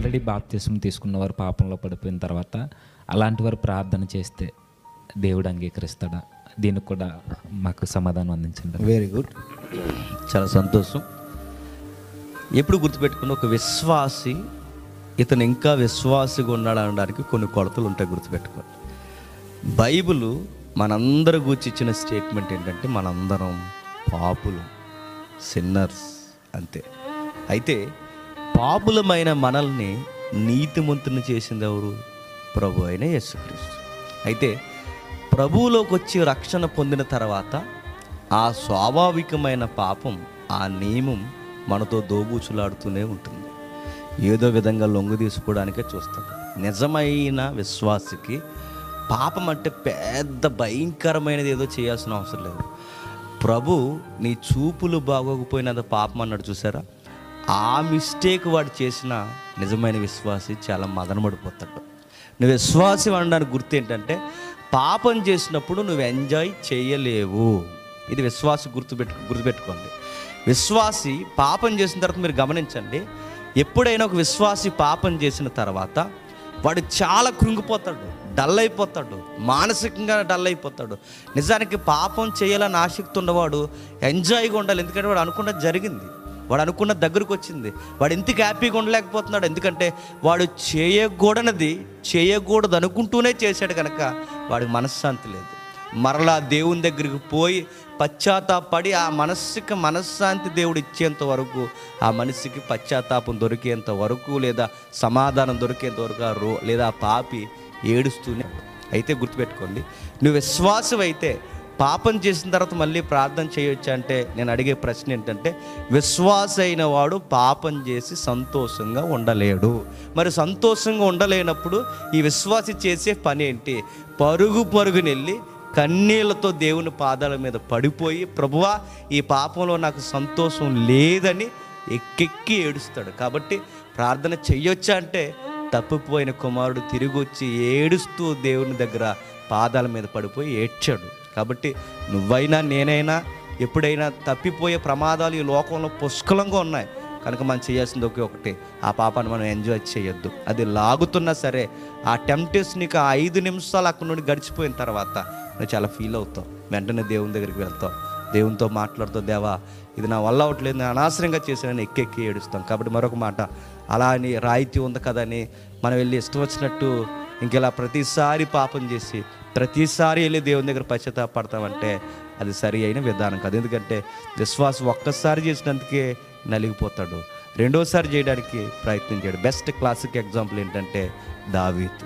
already బాప్తిసం తీసుకున్నవారు పాపంలో పడిపోయిన తర్వాత అలాంటి వారు ప్రార్థన చేస్తే దేవుడు అంగీకరిస్తాడా దీనికి కూడా మాకు సమాధానం అందించండి వెరీ గుడ్ చాలా సంతోషం ఎప్పుడు గుర్తుపెట్టుకున్న ఒక విశ్వాసి ఇతను ఇంకా విశ్వాసిగా ఉన్నాడు అనడానికి కొన్ని కొలతలు ఉంటాయి గుర్తుపెట్టుకోండి బైబిల్ మనందరి గురించి ఇచ్చిన స్టేట్మెంట్ ఏంటంటే మనందరం పాపులు సిన్నర్స్ అంతే అయితే పాపులమైన మనల్ని నీతిమంతుని చేసింది ఎవరు ప్రభు అయిన యేసుక్రీస్తు అయితే ప్రభువులోకి వచ్చి రక్షణ పొందిన తర్వాత ఆ స్వాభావికమైన పాపం ఆ నియమం మనతో దోబూచులాడుతూనే ఉంటుంది ఏదో విధంగా లొంగు తీసుకోవడానికే చూస్తుంది నిజమైన విశ్వాసికి పాపం అంటే పెద్ద భయంకరమైనది ఏదో చేయాల్సిన అవసరం లేదు ప్రభు నీ చూపులు బాగోకపోయినంత పాపం అన్నాడు చూసారా ఆ మిస్టేక్ వాడు చేసిన నిజమైన విశ్వాసి చాలా మదనపడిపోతాడు నువ్వు విశ్వాసి అనడానికి గుర్తు ఏంటంటే పాపం చేసినప్పుడు నువ్వు ఎంజాయ్ చేయలేవు ఇది విశ్వాసి గుర్తుపెట్టు గుర్తుపెట్టుకోండి విశ్వాసి పాపం చేసిన తర్వాత మీరు గమనించండి ఎప్పుడైనా ఒక విశ్వాసి పాపం చేసిన తర్వాత వాడు చాలా కృంగిపోతాడు డల్ అయిపోతాడు మానసికంగా డల్ అయిపోతాడు నిజానికి పాపం చేయాలని ఆసక్తి ఉన్నవాడు ఎంజాయ్గా ఉండాలి ఎందుకంటే వాడు అనుకున్నది జరిగింది వాడు అనుకున్న దగ్గరకు వచ్చింది వాడు ఎందుకు హ్యాపీగా ఉండలేకపోతున్నాడు ఎందుకంటే వాడు చేయకూడనిది చేయకూడదు అనుకుంటూనే చేశాడు కనుక వాడికి మనశ్శాంతి లేదు మరలా దేవుని దగ్గరికి పోయి పశ్చాత్తాపడి ఆ మనస్సుకి మనశ్శాంతి దేవుడు ఇచ్చేంత వరకు ఆ మనిషికి పశ్చాత్తాపం దొరికేంత వరకు లేదా సమాధానం దొరికేంత వరకు ఆ రో లేదా ఆ పాపి ఏడుస్తూనే అయితే గుర్తుపెట్టుకోండి నువ్వు విశ్వాసం అయితే పాపం చేసిన తర్వాత మళ్ళీ ప్రార్థన చేయొచ్చు అంటే నేను అడిగే ప్రశ్న ఏంటంటే విశ్వాస అయిన వాడు పాపం చేసి సంతోషంగా ఉండలేడు మరి సంతోషంగా ఉండలేనప్పుడు ఈ విశ్వాసి చేసే పని ఏంటి పరుగు పరుగునెళ్ళి కన్నీళ్లతో దేవుని పాదాల మీద పడిపోయి ప్రభువా ఈ పాపంలో నాకు సంతోషం లేదని ఎక్కెక్కి ఏడుస్తాడు కాబట్టి ప్రార్థన చెయ్యొచ్చా అంటే తప్పిపోయిన కుమారుడు తిరిగి వచ్చి ఏడుస్తూ దేవుని దగ్గర పాదాల మీద పడిపోయి ఏడ్చాడు కాబట్టి నువ్వైనా నేనైనా ఎప్పుడైనా తప్పిపోయే ప్రమాదాలు ఈ లోకంలో పుష్కలంగా ఉన్నాయి కనుక మనం చేయాల్సింది ఒకే ఒకటి ఆ పాపాన్ని మనం ఎంజాయ్ చేయొద్దు అది లాగుతున్నా సరే ఆ టెంప్టేషన్ నీకు ఆ ఐదు నిమిషాలు అక్కడ నుండి గడిచిపోయిన తర్వాత నువ్వు చాలా ఫీల్ అవుతావు వెంటనే దేవుని దగ్గరికి వెళ్తావు దేవునితో మాట్లాడుతావు దేవా ఇది నా వల్ల అవట్లేదు నేను అనవసరంగా చేశానని ఎక్కెక్కి ఏడుస్తాం కాబట్టి మరొక మాట అలా అని రాయితీ ఉంది కదా అని మనం వెళ్ళి ఇష్టం వచ్చినట్టు ఇంకెలా ప్రతిసారి పాపం చేసి ప్రతిసారి వెళ్ళి దేవుని దగ్గర పశ్చాత్తాపడతామంటే అది సరి అయిన విధానం కాదు ఎందుకంటే విశ్వాసం ఒక్కసారి చేసినందుకే నలిగిపోతాడు రెండోసారి చేయడానికి ప్రయత్నం చేయడు బెస్ట్ క్లాసిక్ ఎగ్జాంపుల్ ఏంటంటే దావీతు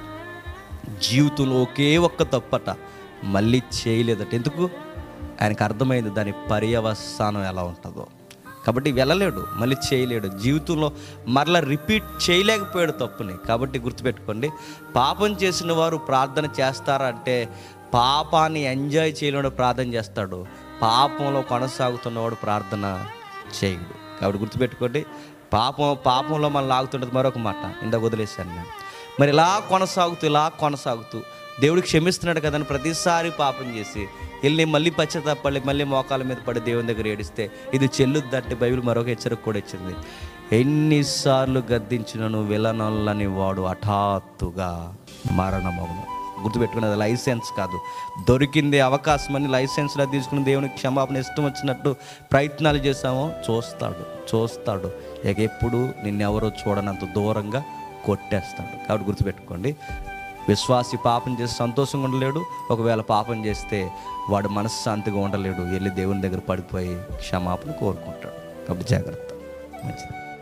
జీవితంలో ఒకే ఒక్క తప్పట మళ్ళీ చేయలేదట ఎందుకు ఆయనకు అర్థమైంది దాని పర్యవసానం ఎలా ఉంటుందో కాబట్టి వెళ్ళలేడు మళ్ళీ చేయలేడు జీవితంలో మరలా రిపీట్ చేయలేకపోయాడు తప్పుని కాబట్టి గుర్తుపెట్టుకోండి పాపం చేసిన వారు ప్రార్థన చేస్తారా అంటే పాపాన్ని ఎంజాయ్ చేయలేడు ప్రార్థన చేస్తాడు పాపంలో కొనసాగుతున్నవాడు ప్రార్థన చేయడు కాబట్టి గుర్తుపెట్టుకోండి పాపం పాపంలో మనం లాగుతుంటుంది మరొక మాట ఇందాక వదిలేశాను నేను మరి ఇలా కొనసాగుతూ ఇలా కొనసాగుతూ దేవుడు క్షమిస్తున్నాడు కదని ప్రతిసారి పాపం చేసి వెళ్ళి మళ్ళీ పశ్చాత్తాపడి మళ్ళీ మోకాల మీద పడి దేవుని దగ్గర ఏడిస్తే ఇది చెల్లుద్దంటే బైబిల్ మరొక హెచ్చరిక కూడా ఇచ్చింది ఎన్నిసార్లు గద్దించినను విలనల్లని వాడు హఠాత్తుగా మరణమగును గుర్తుపెట్టుకున్నది లైసెన్స్ కాదు దొరికింది అవకాశం అని లైసెన్స్లో తీసుకుని దేవునికి క్షమాపణ ఇష్టం వచ్చినట్టు ప్రయత్నాలు చేసామో చూస్తాడు చూస్తాడు ఇక ఎప్పుడు నిన్నెవరో చూడనంత దూరంగా కొట్టేస్తాడు కాబట్టి గుర్తుపెట్టుకోండి విశ్వాసి పాపం చేసి సంతోషంగా ఉండలేడు ఒకవేళ పాపం చేస్తే వాడు మనశ్శాంతిగా ఉండలేడు వెళ్ళి దేవుని దగ్గర పడిపోయి క్షమాపణ కోరుకుంటాడు కాబట్టి జాగ్రత్త మంచిది